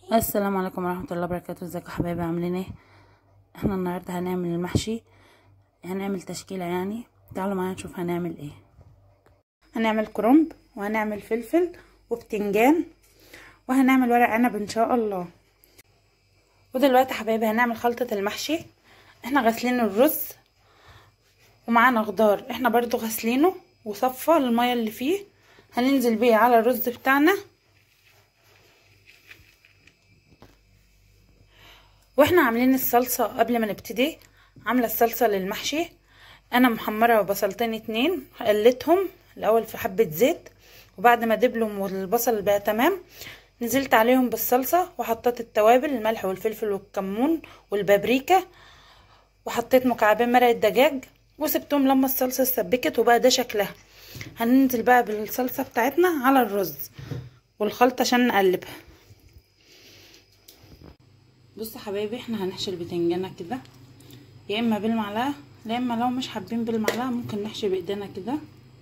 السلام عليكم ورحمة الله وبركاته ازيكم يا حبايبي عاملين ايه احنا النهاردة هنعمل المحشي هنعمل تشكيلة يعني تعالوا معايا نشوف هنعمل ايه هنعمل كرنب وهنعمل فلفل وبتنجان وهنعمل ورق عنب ان شاء الله ودلوقتي يا حبايبي هنعمل خلطة المحشي احنا غاسلين الرز ومعانا خضار احنا برضو غاسلينه وصفى المية اللي فيه هننزل بيه على الرز بتاعنا واحنا عاملين الصلصة قبل ما نبتدي عاملة الصلصة للمحشي انا محمرة بصلتين اتنين قلتهم الاول في حبة زيت وبعد ما دبلهم والبصل بقى تمام نزلت عليهم بالصلصة وحطيت التوابل الملح والفلفل والكمون والبابريكا وحطيت مكعبين مرقة دجاج وسبتهم لما الصلصة اتسبكت وبقى ده شكلها هننزل بقى بالصلصة بتاعتنا على الرز والخلطة عشان نقلبها بصوا حبايبي احنا هنحشي البتنجانه كده يا اما بالمعلقه يا اما لو مش حابين بالمعلقه ممكن نحشي بايدينا كده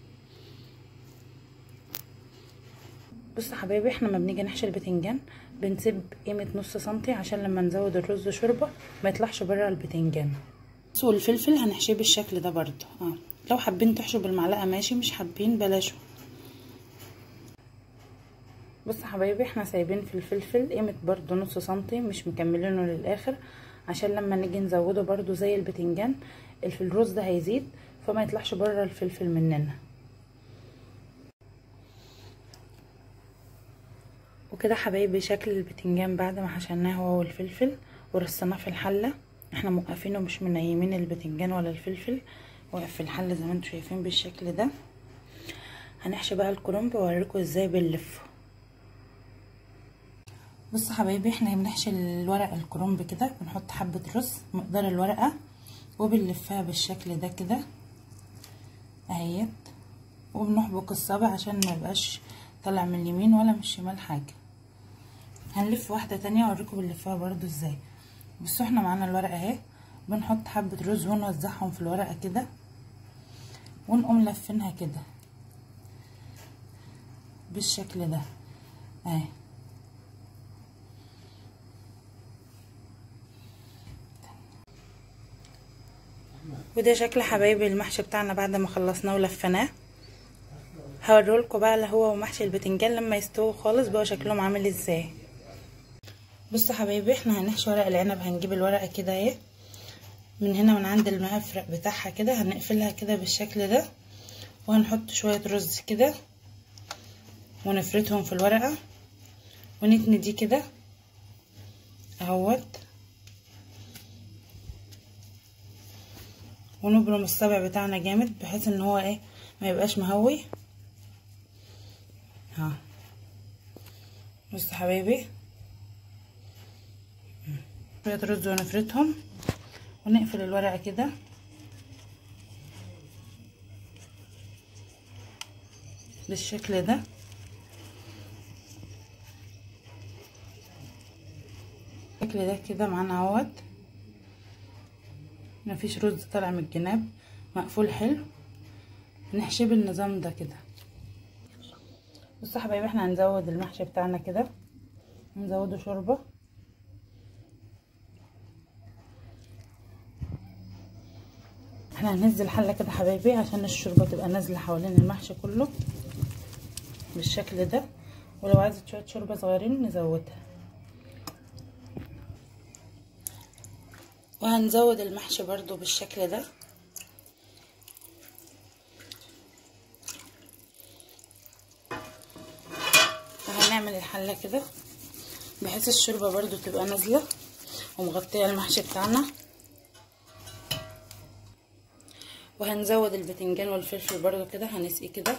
بصوا حبايبي احنا لما بنيجي نحشي البتنجان بنسيب قيمه نص سنتي عشان لما نزود الرز شوربه ما يطلعش بره البتنجان بصوا الفلفل هنحشيه بالشكل ده برضو اه لو حابين تحشوا بالمعلقه ماشي مش حابين بلاشوا بص حبايبي احنا سايبين في الفلفل قيمة برضو نص سنتي مش مكملينه للاخر عشان لما نيجي نزوده برضو زي البتنجان الرز ده هيزيد فما يطلعش بره الفلفل مننا وكده حبايبي شكل البتنجان بعد ما حشيناه هو والفلفل ورصيناه في الحلة احنا موقفينه مش منيمين البتنجان ولا الفلفل واقف في الحلة زي ما انتم شايفين بالشكل ده هنحشي بقى الكرنب واوريكم ازاي بنلفه بصوا حبايبي احنا بنحشي الورق الكرنب كده بنحط حبة رز مقدار الورقة وبنلفها بالشكل ده كده اهيت وبنحبك الصابع عشان ما يبقاش طالع من اليمين ولا من الشمال حاجة هنلف واحدة تانية اوريكم بنلفها برضو ازاي بصوا احنا معانا الورقة اهي بنحط حبة رز ونوزعهم في الورقة كده ونقوم لفينها كده بالشكل ده اهي وده شكل حبايبي المحشي بتاعنا بعد ما خلصناه ولفناه هوريلكوا بقى اللي هو ومحشي البتنجان لما يستووا خالص بقى شكلهم عامل ازاي بصوا حبايبي احنا هنحشي ورق العنب هنجيب الورقه كده اهي من هنا من عند المفرق بتاعها كده هنقفلها كده بالشكل ده وهنحط شويه رز كده ونفردهم في الورقه ونتني دي كده اهوت ونبرم الصبع بتاعنا جامد بحيث ان هو ايه ما يبقاش مهوي ها بصوا حبايبي شويه رز ونفردهم ونقفل الورقه كده بالشكل ده الشكل ده كده معانا اهوت مفيش رز طالع من الجناب مقفول حلو نحشيه بالنظام ده كده بصوا حبايبي احنا هنزود المحشي بتاعنا كده نزوده شوربه احنا هننزل حله كده حبايبي عشان الشوربه تبقى نازله حوالين المحشي كله بالشكل ده ولو عايزه شويه شوربه صغيرين نزودها وهنزود المحشي برضو بالشكل ده وهنعمل الحله كده بحيث الشوربه برضو تبقى نازله ومغطيه المحشي بتاعنا وهنزود البتنجان والفلفل برضو كده هنسقي كده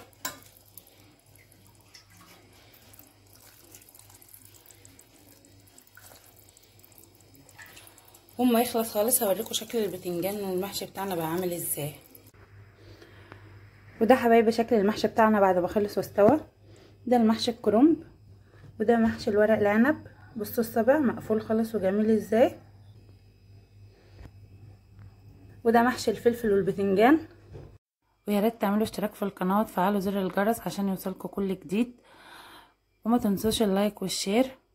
وما يخلص خالص هوريكم شكل البتنجان والمحشي بتاعنا بقى عامل ازاي وده حبايبي شكل المحشي بتاعنا بعد ما خلص واستوى ده المحشي الكرنب وده محشي الورق العنب بصوا الصبع مقفول خالص وجميل ازاي وده محشي الفلفل والبتنجان ويا ريت تعملوا اشتراك في القناه وتفعلوا زر الجرس عشان يوصلكوا كل جديد وما تنسوش اللايك والشير